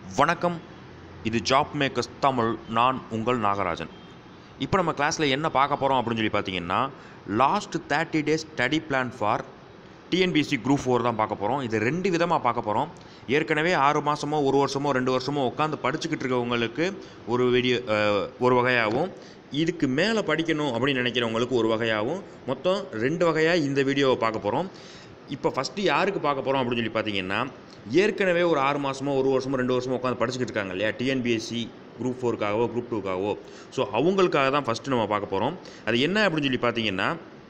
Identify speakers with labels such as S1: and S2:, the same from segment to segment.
S1: வணக்கம் இது job makers Tamil நான் உங்கள் நாகராஜன் இப்போ நம்ம கிளாஸில் என்ன பார்க்க போகிறோம் அப்படின்னு சொல்லி பார்த்தீங்கன்னா last thirty days study plan for TNPSC group four தான் பார்க்க போகிறோம் இது ரெண்டு விதமாக பார்க்க போகிறோம் ஏற்கனவே ஆறு மாதமோ ஒரு வருஷமோ ரெண்டு வருஷமோ உட்காந்து படிச்சுக்கிட்டு இருக்கவங்களுக்கு ஒரு வீடியோ அஹ், ஒரு வகையாகவும் இதுக்கு மேலே படிக்கணும் அப்படின்னு நினைக்கிறவங்களுக்கு ஒரு வகையாகவும் மொத்தம் ரெண்டு வகையாக இந்த வீடியோவை பார்க்க போகிறோம் இப்போ ஃபஸ்ட்டு யாருக்கு பார்க்க போகிறோம் அப்படின்னு சொல்லி பார்த்தீங்கன்னா ஏற்கனவே ஒரு ஆறு மாதமோ ஒரு வருஷமோ ரெண்டு வருஷமோ உட்காந்து படிச்சுக்கிட்டு இருக்காங்க இல்லையா டிஎன்பிஎஸ்சி குரூப் ஃபோருக்காகவோ குரூப் டூக்காகவோ ஸோ அவங்களுக்காக தான் ஃபஸ்ட்டு நம்ம பார்க்க போகிறோம் அது என்ன அப்படின்னு சொல்லி பார்த்தீங்கன்னா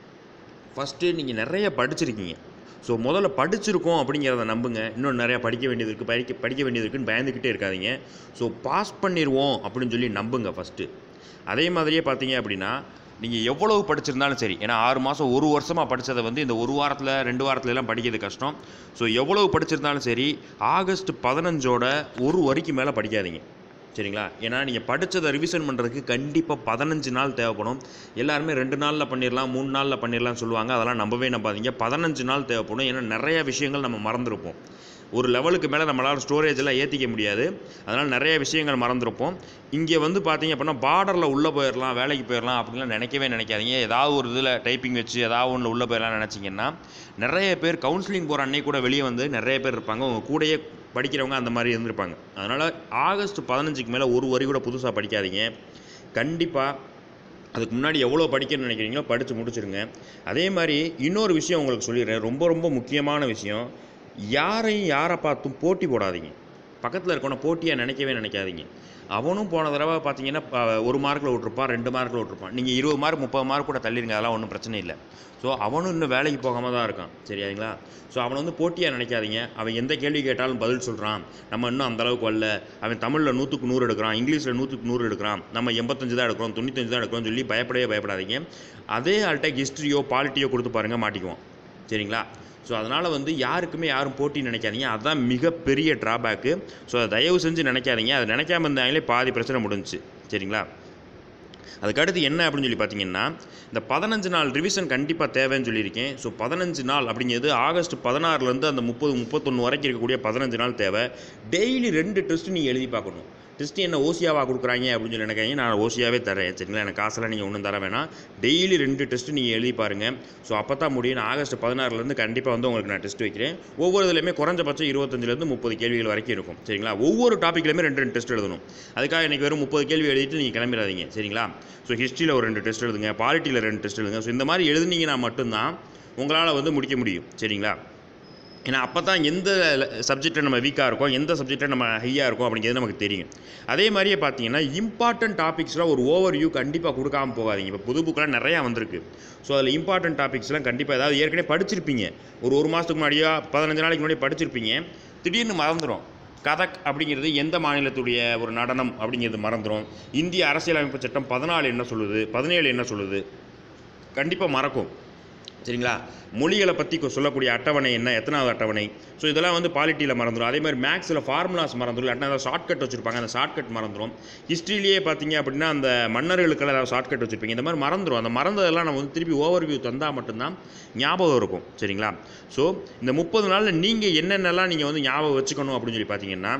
S1: ஃபஸ்ட்டு நீங்கள் நிறைய படிச்சிருக்கீங்க ஸோ முதல்ல படிச்சிருக்கோம் அப்படிங்கிறத நம்புங்க இன்னும் நிறையா படிக்க வேண்டியது இருக்குது படிக்க படிக்க வேண்டியது இருக்குன்னு பயந்துக்கிட்டே இருக்காதீங்க ஸோ பாஸ் பண்ணிடுவோம் அப்படின்னு சொல்லி நம்புங்க ஃபஸ்ட்டு அதே மாதிரியே பார்த்தீங்க அப்படின்னா நீங்கள் எவ்வளவு படிச்சிருந்தாலும் சரி ஏன்னா ஆறு மாதம் ஒரு வருஷமாக படித்ததை வந்து இந்த ஒரு வாரத்தில் ரெண்டு வாரத்துல எல்லாம் படிக்கிறது கஷ்டம் ஸோ எவ்வளவு படிச்சிருந்தாலும் சரி ஆகஸ்ட் பதினஞ்சோட ஒரு வரிக்கு மேலே படிக்காதீங்க சரிங்களா ஏன்னா நீங்கள் படித்ததை ரிவிஷன் பண்ணுறதுக்கு கண்டிப்பாக பதினஞ்சு நாள் தேவைப்படும் எல்லாருமே ரெண்டு நாளில் பண்ணிடலாம் மூணு நாளில் பண்ணிடலாம்னு சொல்லுவாங்க அதெல்லாம் நம்பவே நம்பாதீங்க பதினஞ்சு நாள் தேவைப்படும் ஏன்னா நிறைய விஷயங்கள் நம்ம மறந்துருப்போம் ஒரு லெவலுக்கு மேலே நம்மளால் ஸ்டோரேஜ் எல்லாம் ஏற்றிக்க முடியாது அதனால் நிறைய விஷயங்கள் மறந்துருப்போம் இங்கே வந்து பார்த்தீங்க அப்படின்னா பார்டரில் உள்ளே போயிடலாம் வேலைக்கு போயிடலாம் அப்படின்லாம் நினைக்கவே நினைக்காதீங்க ஏதாவது ஒரு இதில் டைப்பிங் வச்சு ஏதாவது ஒன்று உள்ளே போயிடலாம் நினச்சிங்கன்னா நிறைய பேர் கவுன்சிலிங் போகிற அன்னைக்கு கூட வெளியே வந்து நிறைய பேர் இருப்பாங்க உங்கள் கூடயே படிக்கிறவங்க அந்த மாதிரி இருந்திருப்பாங்க அதனால் ஆகஸ்ட் பதினஞ்சுக்கு மேலே ஒரு வரி கூட புதுசாக படிக்காதீங்க கண்டிப்பாக அதுக்கு முன்னாடி எவ்வளோ படிக்கணும்னு நினைக்கிறீங்களோ படித்து முடிச்சிருங்க அதே மாதிரி இன்னொரு விஷயம் உங்களுக்கு சொல்லிடுறேன் ரொம்ப ரொம்ப முக்கியமான விஷயம் யாரையும் யாரை பார்த்தும் போட்டி போடாதீங்க பக்கத்தில் இருக்கவனை போட்டியாக நினைக்கவே நினைக்காதீங்க அவனும் போன தடவை பார்த்தீங்கன்னா ப- ஒரு மார்க்கில் விட்ருப்பான் ரெண்டு மார்க்கில் விட்ருப்பான் நீங்கள் இருபது மார்க் முப்பது மார்க் கூட தள்ளிருங்க அதெல்லாம் ஒன்றும் பிரச்சனை இல்லை ஸோ அவனும் இன்னும் வேலைக்கு போகாம தான் இருக்கான் சரியாங்களா ஸோ அவனை வந்து போட்டியாக நினைக்காதீங்க அவன் எந்த கேள்வி கேட்டாலும் பதில் சொல்கிறான் நம்ம இன்னும் அந்த அளவுக்கு வரல அவன் தமிழில் நூற்றுக்கு நூறு எடுக்கிறான் இங்கிலீஷில் நூற்றுக்கு நூறு எடுக்கிறான் நம்ம எண்பத்தஞ்சு தான் எடுக்கிறோம் தொண்ணூத்தஞ்சு தான் எடுக்கிறோம் சொல்லி பயப்படவே பயப்படாதீங்க அதே ஆள்கிட்ட ஹிஸ்ட்ரியோ பாலிட்டியோ கொடுத்து பாருங்கள் மாட்டிக்குவோம் சரிங்களா ஸோ அதனால் வந்து யாருக்குமே யாரும் போட்டி நினைக்காதீங்க அதுதான் மிகப்பெரிய ட்ராபேக்கு ஸோ அதை தயவு செஞ்சு நினைக்காதீங்க அதை நினைக்காம இருந்தாங்களே பாதி பிரச்சனை முடிஞ்சுச்சு சரிங்களா அதுக்கடுத்து என்ன அப்படின்னு சொல்லி பார்த்தீங்கன்னா இந்த பதினஞ்சு நாள் ரிவிஷன் கண்டிப்பாக தேவைன்னு சொல்லியிருக்கேன் ஸோ பதினஞ்சு நாள் அப்படிங்கிறது ஆகஸ்ட் பதினாறுலேருந்து அந்த முப்பது முப்பத்தொன்று வரைக்கும் இருக்கக்கூடிய பதினஞ்சு நாள் தேவை டெய்லி ரெண்டு டெஸ்ட்டு நீங்கள் எழுதி பார்க்கணும் டெஸ்ட்டு என்ன ஓசியாவாக கொடுக்குறாங்க அப்படின்னு சொல்லி நினைக்காங்க நான் ஓசியாவே தரேன் சரிங்களா எனக்கு காசெல்லாம் நீங்கள் ஒன்றும் தர வேணாம் டெய்லி ரெண்டு டெஸ்ட்டு நீங்கள் எழுதி பாருங்கள் ஸோ அப்போ தான் முடியும் நான் ஆகஸ்ட் பதினாறுலேருந்து கண்டிப்பாக வந்து உங்களுக்கு நான் டெஸ்ட் வைக்கிறேன் ஒவ்வொரு இதுலையுமே குறைஞ்சபட்சம் இருபத்தஞ்சிலேருந்து முப்பது கேள்விகள் வரைக்கும் இருக்கும் சரிங்களா ஒவ்வொரு டாப்பிக்லையுமே ரெண்டு ரெண்டு டெஸ்ட் எழுதணும் அதுக்காக இன்றைக்கி வெறும் முப்பது கேள்வி எழுதிட்டு நீங்கள் கிளம்பிடாதீங்க சரிங்களா ஸோ ஹிஸ்ட்ரியில் ஒரு ரெண்டு டெஸ்ட் எழுதுங்க பாலிட்டியில் ரெண்டு டெஸ்ட் எழுதுங்க ஸோ இந்த மாதிரி எழுதுனீங்கன்னா மட்டும்தான் உங்களால் வந்து முடிக்க முடியும் சரிங்களா ஏன்னா அப்போ தான் எந்த சப்ஜெக்டில் நம்ம வீக்காக இருக்கோம் எந்த சப்ஜெக்டில் நம்ம ஹையாக இருக்கோம் அப்படிங்கிறது நமக்கு தெரியும் அதே மாதிரியே பார்த்தீங்கன்னா இம்பார்ட்டன்ட் டாபிக்ஸ்லாம் ஒரு ஓவர் வியூ கண்டிப்பாக கொடுக்காம போகாதீங்க இப்போ புது புக்கெலாம் நிறையா வந்திருக்கு ஸோ அதில் இம்பார்ட்டன்ட் டாபிக்ஸ்லாம் கண்டிப்பாக ஏதாவது ஏற்கனவே படிச்சிருப்பீங்க ஒரு ஒரு மாதத்துக்கு முன்னாடியோ பதினஞ்சு நாளைக்கு முன்னாடி படிச்சிருப்பீங்க திடீர்னு மறந்துடும் கதக் அப்படிங்கிறது எந்த மாநிலத்துடைய ஒரு நடனம் அப்படிங்கிறது மறந்துடும் இந்திய அரசியலமைப்பு சட்டம் பதினாலு என்ன சொல்லுது பதினேழு என்ன சொல்லுது கண்டிப்பாக மறக்கும் சரிங்களா மொழிகளை பற்றி சொல்லக்கூடிய அட்டவணை என்ன எத்தனாவது அட்டவணை ஸோ இதெல்லாம் வந்து பாலிட்டியில் மறந்துடும் அதே மாதிரி மேக்ஸில் ஃபார்முலாஸ் மறந்துடும் இல்லாட்டினா ஏதாவது ஷார்ட்கட் வச்சுருப்பாங்க அந்த ஷார்ட்கட் மறந்துடும் ஹிஸ்ட்ரியிலேயே பார்த்தீங்க அப்படின்னா அந்த மன்னர்களுக்கெல்லாம் ஏதாவது ஷார்ட்கட் வச்சுருப்பீங்க இந்த மாதிரி மறந்துடும் அந்த மறந்ததெல்லாம் நம்ம வந்து திருப்பி ஓவர் வியூ தந்தால் மட்டும்தான் ஞாபகம் இருக்கும் சரிங்களா ஸோ இந்த முப்பது நாளில் நீங்கள் என்னென்னலாம் நீங்கள் வந்து ஞாபகம் வச்சுக்கணும் அப்படின்னு சொல்லி பார்த்தீங்கன்னா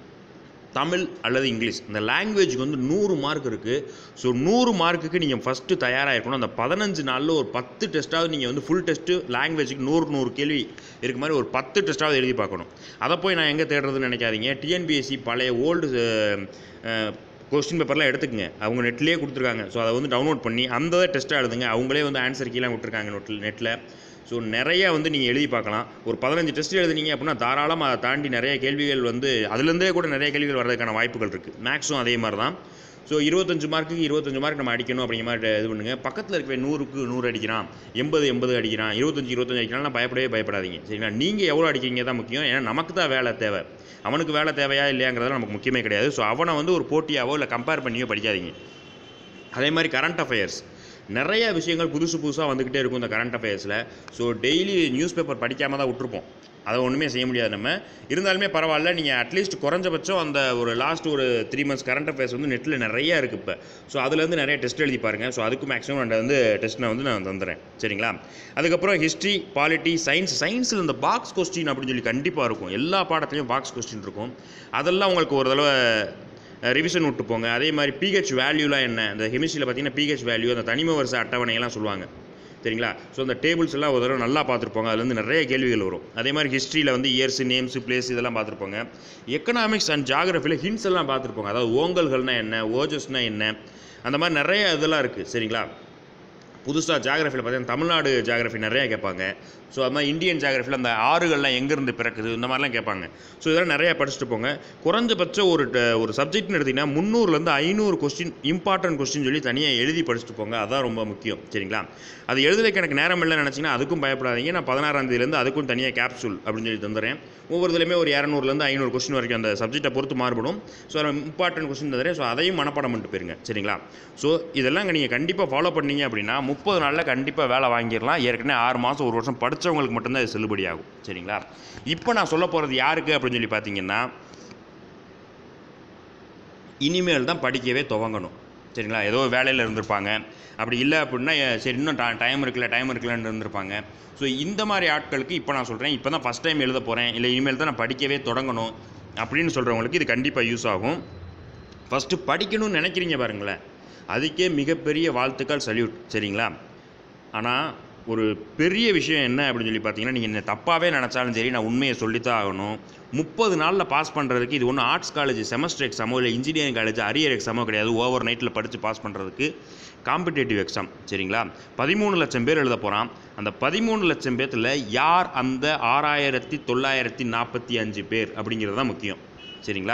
S1: தமிழ் அல்லது இங்கிலீஷ் இந்த லாங்குவேஜுக்கு வந்து நூறு மார்க் இருக்குது ஸோ நூறு மார்க்குக்கு நீங்கள் ஃபஸ்ட்டு தயாராக இருக்கணும் அந்த பதினஞ்சு நாளில் ஒரு பத்து டெஸ்ட்டாவது நீங்கள் வந்து ஃபுல் டெஸ்ட்டு லாங்குவேஜுக்கு நூறு நூறு கேள்வி இருக்க மாதிரி ஒரு பத்து டெஸ்ட்டாவது எழுதி பார்க்கணும் அதை போய் நான் எங்கே தேடுறதுன்னு நினைக்காதீங்க டிஎன்பிஎஸ்சி பழைய ஓல்டு கொஸ்டின் பேப்பர்லாம் எடுத்துக்கங்க அவங்க நெட்லேயே கொடுத்துருக்காங்க ஸோ அதை வந்து டவுன்லோட் பண்ணி அந்த டெஸ்ட்டாக எழுதுங்க அவங்களே வந்து ஆன்சர் கீழே விட்டுருக்காங்க நோட்டில் நெட்டில் ஸோ நிறைய வந்து நீங்கள் எழுதி பார்க்கலாம் ஒரு பதினஞ்சு டெஸ்ட் எழுதுனீங்க அப்படின்னா தாராளமாக அதை தாண்டி நிறைய கேள்விகள் வந்து அதுலேருந்தே கூட நிறைய கேள்விகள் வர்றதுக்கான வாய்ப்புகள் இருக்குது மேக்ஸும் அதே மாதிரி தான் ஸோ இருபத்தஞ்சு மார்க்குக்கு இருபத்தஞ்சு மார்க் நம்ம அடிக்கணும் அப்படிங்கிற மாதிரி இது பண்ணுங்க பக்கத்தில் இருக்க நூறுக்கு நூறு அடிக்கிறான் எண்பது எண்பது அடிக்கிறான் இருபத்தஞ்சு இருபத்தஞ்சு அடிக்கிறான்லாம் பயப்படவே பயப்படாதீங்க சரிங்களா நீங்கள் எவ்வளோ அடிக்கிறீங்க தான் முக்கியம் ஏன்னா நமக்கு தான் வேலை தேவை அவனுக்கு வேலை தேவையா இல்லையாங்கிறதுலாம் நமக்கு முக்கியமே கிடையாது ஸோ அவனை வந்து ஒரு போட்டியாவோ இல்லை கம்பேர் பண்ணியோ படிக்காதீங்க அதே மாதிரி கரண்ட் அஃபேர்ஸ் நிறைய விஷயங்கள் புதுசு புதுசாக வந்துக்கிட்டே இருக்கும் இந்த current அஃபேர்ஸில் so daily news paper படிக்காம தான் விட்டுருப்போம் அதை ஒன்றுமே செய்ய முடியாது நம்ம இருந்தாலுமே பரவாயில்ல நீங்கள் அட்லீஸ்ட் குறைஞ்சபட்சம் அந்த ஒரு லாஸ்ட் ஒரு த்ரீ மந்த்ஸ் கரண்ட் அஃபேர்ஸ் வந்து நெட்டில் நிறைய இருக்குது இப்போ ஸோ அதுலேருந்து நிறைய டெஸ்ட் எழுதி பாருங்கள் ஸோ அதுக்கு மேக்ஸிமம் நான் வந்து டெஸ்ட் நான் வந்து நான் தந்துடுறேன் சரிங்களா அதுக்கப்புறம் ஹிஸ்ட்ரி பாலிட்டி சயின்ஸ் சயின்ஸில் இந்த பாக்ஸ் கொஸ்டின் அப்படின்னு சொல்லி கண்டிப்பாக இருக்கும் எல்லா பாடத்துலையும் பாக்ஸ் கொஸ்டின் இருக்கும் அதெல்லாம் உங்களுக்கு ஒரு தடவை ரிவிஷன் விட்டு போங்க அதே மாதிரி பிஹெச் வேல்யூலாம் என்ன இந்த கெமிஸ்ட்ரியில் பார்த்தீங்கன்னா பிஹெச் வேல்யூ அந்த தனிம வரிசை அட்டவணையெல்லாம் சொல்லுவாங்க சரிங்களா ஸோ அந்த டேபிள்ஸ் எல்லாம் ஒரு தடவை நல்லா பார்த்துருப்போங்க அதுலேருந்து நிறைய கேள்விகள் வரும் அதே மாதிரி ஹிஸ்ட்ரியில் வந்து இயர்ஸ் நேம்ஸ் பிளேஸ் இதெல்லாம் பார்த்துருப்போங்க எக்கனாமிக்ஸ் அண்ட் ஜாகிரஃபியில் ஹிண்ட்ஸ் எல்லாம் பார்த்துருப்போங்க அதாவது ஓங்கல்கள்னா என்ன ஓஜஸ்னா என்ன அந்த மாதிரி நிறைய இதெல்லாம் இருக்குது சரிங்களா புதுசாக ஜாகிரஃபியில் பார்த்தீங்கன்னா தமிழ்நாடு ஜாகிரஃபி நிறையா கேட்பாங்க ஸோ அது மாதிரி இந்தியன் ஜாகிரஃபியில் அந்த ஆறுகள்லாம் எங்கேருந்து பிறக்குது இந்த மாதிரிலாம் கேட்பாங்க ஸோ இதெல்லாம் நிறையா படிச்சுட்டு போங்க குறைஞ்சபட்சம் ஒரு ட- ஒரு சப்ஜெக்ட்னு எடுத்திங்கன்னா முந்நூறுலேருந்து ஐநூறு கொஸ்டின் இம்பார்ட்டன்ட் கொஸ்டின் சொல்லி தனியாக எழுதி படிச்சுட்டு போங்க அதான் ரொம்ப முக்கியம் சரிங்களா அது எழுதுறதுக்கு எனக்கு நேரம் இல்லைன்னு நினச்சிங்கன்னா அதுக்கும் பயப்படாதீங்க நான் பதினாறாம் தேதியிலேருந்து அதுக்கும் தனியாக கேப்சூல் அப்படின்னு சொல்லி தந்துடுறேன் ஒவ்வொரு இதுலையுமே ஒரு இரநூறுலேருந்து ஐநூறு கொஸ்டின் வரைக்கும் அந்த சப்ஜெக்ட்டை பொறுத்து மாறுபடும் ஸோ இம்பார்ட்டன்ட் கொஸ்டின் தந்துடுறேன் ஸோ அதையும் மனப்பாடம் பண்ணிட்டு போயிருங்க சரிங்களா ஸோ இதெல்லாம் நீங்கள் கண்டிப்பாக ஃபாலோ பண்ணீங்க அப்படின்னா முப்பது நாளில் கண்டிப்பாக வேலை வாங்கிடலாம் ஏற்கனவே ஆறு மாதம் ஒரு வருஷம் படித்தவங்களுக்கு மட்டும்தான் இது செல்லுபடி ஆகும் சரிங்களா இப்போ நான் சொல்ல போகிறது யாருக்கு அப்படின்னு சொல்லி பார்த்தீங்கன்னா இனிமேல் தான் படிக்கவே துவங்கணும் சரிங்களா ஏதோ வேலையில் இருந்திருப்பாங்க அப்படி இல்லை அப்படின்னா எ, சரி இன்னும் டைம் இருக்குல்ல டைம் இருக்குல்லன்னு இருந்திருப்பாங்க ஸோ இந்த மாதிரி ஆட்களுக்கு இப்போ நான் சொல்கிறேன் இப்போ தான் ஃபஸ்ட் டைம் எழுத போகிறேன் இல்லை இனிமேல் தான் நான் படிக்கவே தொடங்கணும் அப்படின்னு சொல்கிறவங்களுக்கு இது கண்டிப்பாக யூஸ் ஆகும் ஃபஸ்ட்டு படிக்கணும்னு நினைக்கிறீங்க பாருங்களேன் அதுக்கே மிகப்பெரிய வாழ்த்துக்கள் சல்யூட் சரிங்களா ஆனால் ஒரு பெரிய விஷயம் என்ன அப்படின்னு சொல்லி பார்த்தீங்கன்னா நீங்கள் என்ன தப்பாகவே நினச்சாலும் சரி நான் உண்மையை சொல்லித்தான் ஆகணும் முப்பது நாளில் பாஸ் பண்ணுறதுக்கு இது ஒன்றும் ஆர்ட்ஸ் காலேஜ் செமஸ்டர் எக்ஸாமோ இல்லை இன்ஜினியரிங் காலேஜ் அரியர் எக்ஸாமோ கிடையாது ஓவர் நைட்டில் படித்து பாஸ் பண்ணுறதுக்கு காம்படிட்டிவ் எக்ஸாம் சரிங்களா பதிமூணு லட்சம் பேர் எழுத போகிறான் அந்த பதிமூணு லட்சம் பேர்த்தில் யார் அந்த ஆறாயிரத்தி தொள்ளாயிரத்தி நாற்பத்தி அஞ்சு பேர் அப்படிங்கிறது தான் முக்கியம் சரிங்களா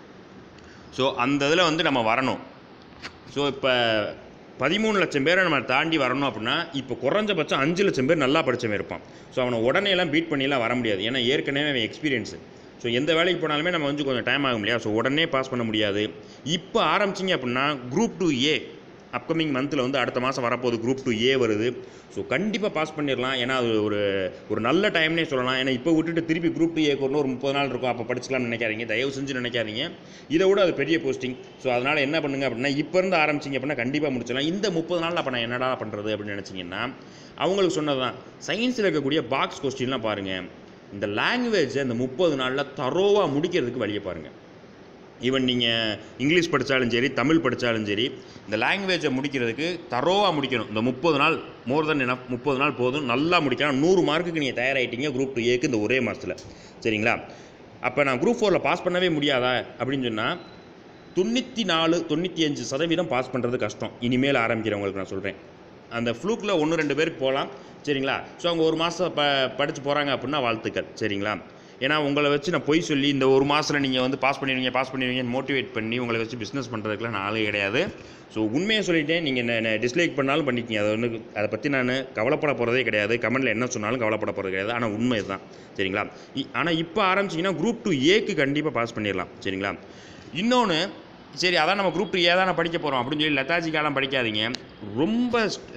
S1: ஸோ அந்த இதில் வந்து நம்ம வரணும் ஸோ இப்போ பதிமூணு லட்சம் பேரை நம்ம தாண்டி வரணும் அப்படின்னா இப்போ குறைஞ்சபட்சம் அஞ்சு லட்சம் பேர் நல்லா படிச்சவன் இருப்பான் ஸோ அவனை உடனே எல்லாம் பீட் பண்ணிலாம் வர முடியாது ஏன்னா ஏற்கனவே அவன் எக்ஸ்பீரியன்ஸு ஸோ எந்த வேலைக்கு போனாலுமே நம்ம வந்து கொஞ்சம் டைம் ஆகும் இல்லையா ஸோ உடனே பாஸ் பண்ண முடியாது இப்போ ஆரம்பிச்சிங்க அப்படின்னா குரூப் டூ ஏ அப்கமிங் மந்தில் வந்து அடுத்த மாதம் வரப்போகுது குரூப் டூ ஏ வருது ஸோ கண்டிப்பாக பாஸ் பண்ணிடலாம் ஏன்னா அது ஒரு ஒரு நல்ல டைம்னே சொல்லலாம் ஏன்னா இப்போ விட்டுட்டு திருப்பி குரூப் டூ ஏக்கு ஒரு முப்பது நாள் இருக்கும் அப்போ படிச்சுக்கலாம்னு நினைக்காதீங்க தயவு செஞ்சு நினைக்காதீங்க இதை விட அது பெரிய போஸ்டிங் ஸோ அதனால் என்ன பண்ணுங்க அப்படின்னா இப்போ இருந்து ஆரம்பிச்சிங்க அப்படின்னா கண்டிப்பாக முடிச்சிடலாம் இந்த முப்பது நாளில் அப்போ நான் என்னடா பண்ணுறது அப்படின்னு நினச்சிங்கன்னா அவங்களுக்கு சொன்னது தான் சயின்ஸில் இருக்கக்கூடிய பாக்ஸ் கொஸ்டின்லாம் பாருங்கள் இந்த லாங்குவேஜை இந்த முப்பது நாளில் தரோவாக முடிக்கிறதுக்கு வழியை பாருங்கள் ஈவன் நீங்கள் இங்கிலீஷ் படித்தாலும் சரி தமிழ் படித்தாலும் சரி இந்த லாங்குவேஜை முடிக்கிறதுக்கு தரோவாக முடிக்கணும் இந்த முப்பது நாள் மோர் தென் என்ன முப்பது நாள் போதும் நல்லா முடிக்கலாம் நூறு மார்க்குக்கு நீங்கள் தயாராகிட்டீங்க குரூப் டூ ஏக்கு இந்த ஒரே மாதத்தில் சரிங்களா அப்போ நான் குரூப் ஃபோரில் பாஸ் பண்ணவே முடியாதா அப்படின்னு சொன்னால் தொண்ணூற்றி நாலு தொண்ணூற்றி அஞ்சு சதவீதம் பாஸ் பண்ணுறது கஷ்டம் இனிமேல் ஆரம்பிக்கிறவங்களுக்கு நான் சொல்கிறேன் அந்த ஃப்ளூக்கில் ஒன்று ரெண்டு பேருக்கு போகலாம் சரிங்களா ஸோ அவங்க ஒரு மாதம் ப படித்து போகிறாங்க அப்படின்னா வாழ்த்துக்கள் சரிங்களா ஏன்னா உங்களை வச்சு நான் பொய் சொல்லி இந்த ஒரு மாதத்தில் நீங்கள் வந்து பாஸ் பண்ணிடுவீங்க பாஸ் பண்ணிடுவீங்கன்னு மோட்டிவேட் பண்ணி உங்களை வச்சு பிஸ்னஸ் பண்ணுறதுக்குலாம் நான் ஆளே கிடையாது ஸோ உண்மையை சொல்லிட்டேன் நீங்கள் என்ன டிஸ்லைக் பண்ணாலும் பண்ணிக்கிங்க அதை ஒன்று அதை பற்றி நான் கவலைப்பட போகிறதே கிடையாது கமெண்ட்டில் என்ன சொன்னாலும் கவலைப்பட போகிறது கிடையாது ஆனால் உண்மை இதுதான் சரிங்களா ஆனால் இப்போ ஆரம்பிச்சிங்கன்னா குரூப் டூ ஏக்கு கண்டிப்பாக பாஸ் பண்ணிடலாம் சரிங்களா இன்னொன்று சரி அதான் நம்ம குரூப் டூ ஏ தானே படிக்க போகிறோம் அப்படின்னு சொல்லி லெத்தாஜிக்காலாம் படிக்காதீங்க ரொம்ப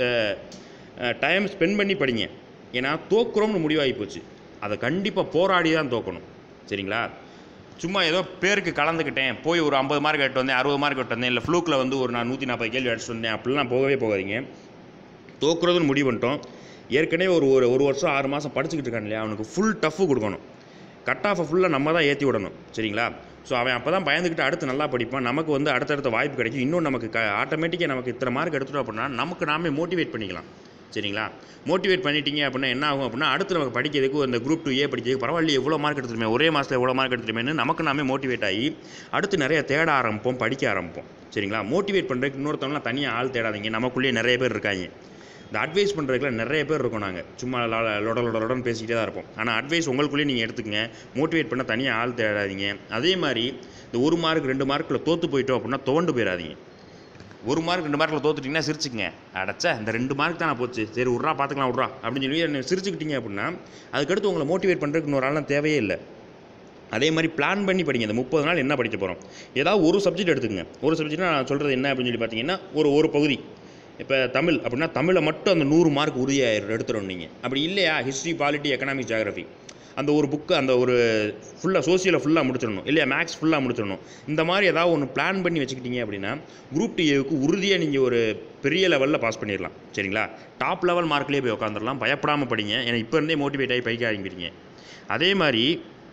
S1: டைம் ஸ்பெண்ட் பண்ணி படிங்க ஏன்னா தோக்குறோம்னு முடிவாகி போச்சு அதை கண்டிப்பாக போராடி தான் தோக்கணும் சரிங்களா சும்மா ஏதோ பேருக்கு கலந்துக்கிட்டேன் போய் ஒரு ஐம்பது மார்க் எடுத்து வந்தேன் அறுபது மார்க் எடுத்து வந்தேன் இல்லை ஃப்ளூக்கில் வந்து ஒரு நான் நூற்றி நாற்பது கேள்வி அடிச்சுட்டு வந்தேன் அப்படிலாம் போகவே போகாதீங்க தோக்குறதுன்னு முடிவு பண்ணிட்டோம் ஏற்கனவே ஒரு ஒரு ஒரு வருஷம் ஆறு மாதம் படிச்சுக்கிட்டு இருக்கான் இல்லையா அவனுக்கு ஃபுல் டஃப்பு கொடுக்கணும் கட் ஆஃபை ஃபுல்லாக நம்ம தான் ஏற்றி விடணும் சரிங்களா ஸோ அவன் அப்போ தான் பயந்துக்கிட்டு அடுத்து நல்லா படிப்பான் நமக்கு வந்து அடுத்தடுத்த வாய்ப்பு கிடைக்கும் இன்னும் நமக்கு க ஆட்டோமேட்டிக்காக நமக்கு இத்தனை மார்க் எடுத்துட்டோம் அப்படின்னா நமக்கு நாமே மோட்டிவேட் பண்ணிக்கலாம் சரிங்களா மோட்டிவேட் பண்ணிட்டீங்க அப்படின்னா என்ன ஆகும் அப்படின்னா அடுத்து நமக்கு படிக்கிறதுக்கு அந்த குரூப் டூ ஏ படிக்கிறதுக்கு பரவாயில்ல எவ்வளோ மார்க் எடுத்துருமே ஒரே மாதத்தில் எவ்வளோ மார்க் எடுத்துருமேன்னு நமக்கு நாமே மோட்டிவேட் ஆகி அடுத்து நிறைய தேட ஆரம்பிப்போம் படிக்க ஆரம்பிப்போம் சரிங்களா மோட்டிவேட் பண்ணுறதுக்கு இன்னொருத்தவங்களாம் தனியாக ஆள் தேடாதீங்க நமக்குள்ளேயே நிறைய பேர் இருக்காங்க இந்த அட்வைஸ் பண்ணுறதுக்குலாம் நிறைய பேர் இருக்கோம் நாங்கள் சும்மா லொட லொட லொட லொடன்னு பேசிக்கிட்டே தான் இருப்போம் ஆனால் அட்வைஸ் உங்களுக்குள்ளேயே நீங்கள் எடுத்துக்கங்க மோட்டிவேட் பண்ண தனியாக ஆள் தேடாதீங்க அதே மாதிரி இந்த ஒரு மார்க் ரெண்டு மார்க்கில் தோற்று போயிட்டோம் அப்படின்னா துவண்டு போயிடாதீங்க ஒரு மார்க் ரெண்டு மார்க்கில் தோத்துட்டிங்கன்னா சிரிச்சுங்க அடச்சா இந்த ரெண்டு மார்க் தானே போச்சு சரி விட்றா பார்த்துக்கலாம் விட்றா அப்படின்னு சொல்லி என்ன சிரிச்சுக்கிட்டீங்க அப்படின்னா அதுக்கடுத்து உங்களை மோட்டிவேட் பண்ணுறதுக்கு இன்னொரு ஆள்லாம் தேவையே இல்லை அதே மாதிரி பிளான் பண்ணி படிங்க இந்த முப்பது நாள் என்ன படிக்க போகிறோம் ஏதாவது ஒரு சப்ஜெக்ட் எடுத்துக்கங்க ஒரு சப்ஜெக்ட்னா நான் சொல்கிறது என்ன அப்படின்னு சொல்லி பார்த்தீங்கன்னா ஒரு ஒரு பகுதி இப்போ தமிழ் அப்படின்னா தமிழை மட்டும் அந்த நூறு மார்க் உறுதியாக எடுத்துடணும் நீங்கள் அப்படி இல்லையா ஹிஸ்ட்ரி பாலிட்டி எக்கனாமிக் ஜியாகிரஃபி அந்த ஒரு புக்கு அந்த ஒரு ஃபுல்லாக சோசியலை ஃபுல்லாக முடிச்சிடணும் இல்லையா மேக்ஸ் ஃபுல்லாக முடிச்சிடணும் இந்த மாதிரி ஏதாவது ஒன்று பிளான் பண்ணி வச்சுக்கிட்டீங்க அப்படின்னா குரூப் டி ஏவுக்கு உறுதியாக நீங்கள் ஒரு பெரிய லெவலில் பாஸ் பண்ணிடலாம் சரிங்களா டாப் லெவல் மார்க்லேயே போய் உட்காந்துடலாம் பயப்படாமல் படிங்க ஏன்னா இப்போ இருந்தே மோட்டிவேட் ஆகி பைக்க ஆரம்பிக்கிறீங்க அதே மாதிரி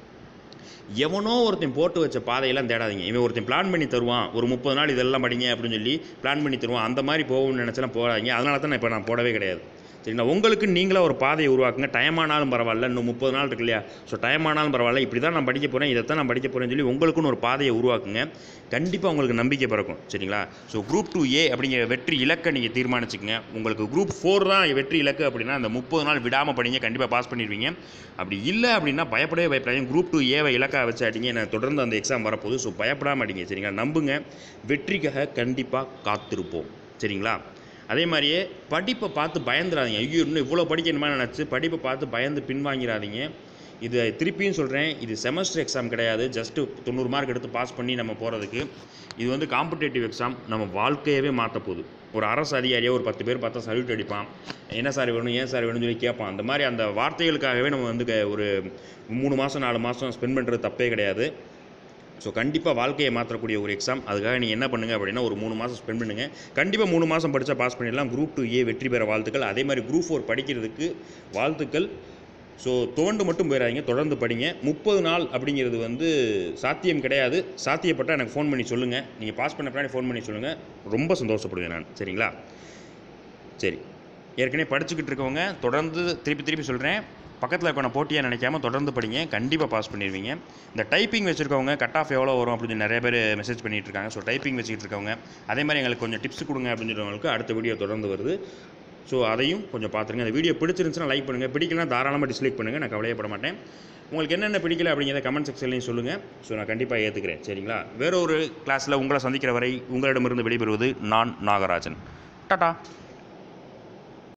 S1: எவனோ ஒருத்தன் போட்டு வச்ச பாதையெல்லாம் தேடாதீங்க இவன் ஒருத்தன் பிளான் பண்ணி தருவான் ஒரு முப்பது நாள் இதெல்லாம் படிங்க அப்படின்னு சொல்லி பிளான் பண்ணி தருவான் அந்த மாதிரி போகணும்னு நினச்சலாம் போடாதீங்க அதனால தான் நான் இப்போ நான் போடவே கிடையாது சரிங்களா உங்களுக்கு நீங்களே ஒரு பாதையை உருவாக்குங்க டைம் ஆனாலும் பரவாயில்ல இன்னும் முப்பது நாள் இருக்கு இல்லையா ஸோ டைம் ஆனாலும் பரவாயில்ல இப்படி தான் நான் படிக்க போகிறேன் இதை தான் நான் படிக்க போகிறேன்னு சொல்லி உங்களுக்குன்னு ஒரு பாதையை உருவாக்குங்க கண்டிப்பாக உங்களுக்கு நம்பிக்கை பிறக்கும் சரிங்களா ஸோ குரூப் டூ ஏ அப்படிங்கிற வெற்றி இலக்கை நீங்கள் தீர்மானிச்சுக்கங்க உங்களுக்கு குரூப் ஃபோர் தான் வெற்றி இலக்கு அப்படின்னா அந்த முப்பது நாள் விடாமல் படிங்க கண்டிப்பாக பாஸ் பண்ணிடுவீங்க அப்படி இல்லை அப்படின்னா பயப்படவே பயப்படாதீங்க குரூப் டூ ஏவை இலக்காக வச்சு அடிங்க நான் தொடர்ந்து அந்த எக்ஸாம் வரப்போகுது ஸோ பயப்படாமல் அடிங்க சரிங்களா நம்புங்க வெற்றிக்காக கண்டிப்பாக காத்திருப்போம் சரிங்களா அதே மாதிரியே படிப்பை பார்த்து பயந்துடாதீங்க ஐயோ இன்னும் இவ்வளோ படிக்கணுமா நினச்சி படிப்பை பார்த்து பயந்து பின்வாங்கிறாதீங்க இது திருப்பியும் சொல்கிறேன் இது செமஸ்டர் எக்ஸாம் கிடையாது ஜஸ்ட்டு தொண்ணூறு மார்க் எடுத்து பாஸ் பண்ணி நம்ம போகிறதுக்கு இது வந்து காம்படேட்டிவ் எக்ஸாம் நம்ம வாழ்க்கையவே மாற்ற போகுது ஒரு அரசு அதிகாரியாக ஒரு பத்து பேர் பார்த்தா சல்யூட் அடிப்பான் என்ன சார் வேணும் ஏன் சார் வேணும்னு சொல்லி கேட்பான் அந்த மாதிரி அந்த வார்த்தைகளுக்காகவே நம்ம வந்து க- ஒரு மூணு மாதம் நாலு மாதம் ஸ்பெண்ட் பண்ணுறது தப்பே கிடையாது ஸோ கண்டிப்பாக வாழ்க்கையை மாற்றக்கூடிய ஒரு எக்ஸாம் அதுக்காக நீங்கள் என்ன பண்ணுங்கள் அப்படின்னா ஒரு மூணு மாதம் ஸ்பெண்ட் பண்ணுங்கள் கண்டிப்பாக மூணு மாதம் படித்தா பாஸ் பண்ணிடலாம் குரூப் டூ ஏ வெற்றி பெற வாழ்த்துக்கள் அதே மாதிரி குரூப் ஃபோர் படிக்கிறதுக்கு வாழ்த்துக்கள் ஸோ தோண்டு மட்டும் போயிடாதீங்க தொடர்ந்து படிங்க முப்பது நாள் அப்படிங்கிறது வந்து சாத்தியம் கிடையாது சாத்தியப்பட்டால் எனக்கு ஃபோன் பண்ணி சொல்லுங்கள் நீங்கள் பாஸ் பண்ண பின்னாடி ஃபோன் பண்ணி சொல்லுங்கள் ரொம்ப சந்தோஷப்படுவேன் நான் சரிங்களா சரி ஏற்கனவே படிச்சுக்கிட்டு இருக்கவங்க தொடர்ந்து திருப்பி திருப்பி சொல்கிறேன் பக்கத்தில் இருக்கவன போட்டியாக நினைக்காம தொடர்ந்து படிங்க கண்டிப்பாக பாஸ் பண்ணிடுவீங்க இந்த டைப்பிங் வச்சுருக்கவங்க கட் ஆஃப் எவ்வளோ வரும் அப்படின்னு சொல்லி நிறைய பேர் மெசேஜ் பண்ணிட்டு இருக்காங்க ஸோ டைப்பிங் வச்சுக்கிட்டு இருக்கவங்க அதே மாதிரி எங்களுக்கு கொஞ்சம் டிப்ஸ் கொடுங்க அப்படின்னு சொல்கிறவங்களுக்கு அடுத்த வீடியோ தொடர்ந்து வருது ஸோ அதையும் கொஞ்சம் பார்த்துருங்க அந்த வீடியோ பிடிச்சிருந்துச்சுன்னா லைக் பண்ணுங்கள் பிடிக்கலனா தாராளமாக டிஸ்லைக் பண்ணுங்கள் நான் கவலையப்பட மாட்டேன் உங்களுக்கு என்னென்ன பிடிக்கல அப்படிங்கிறத கமெண்ட் செக்ஷன்லையும் சொல்லுங்கள் ஸோ நான் கண்டிப்பாக ஏற்றுக்கிறேன் சரிங்களா வேற ஒரு கிளாஸில் உங்களை சந்திக்கிற வரை உங்களிடமிருந்து விடைபெறுவது நான் நாகராஜன் டாடா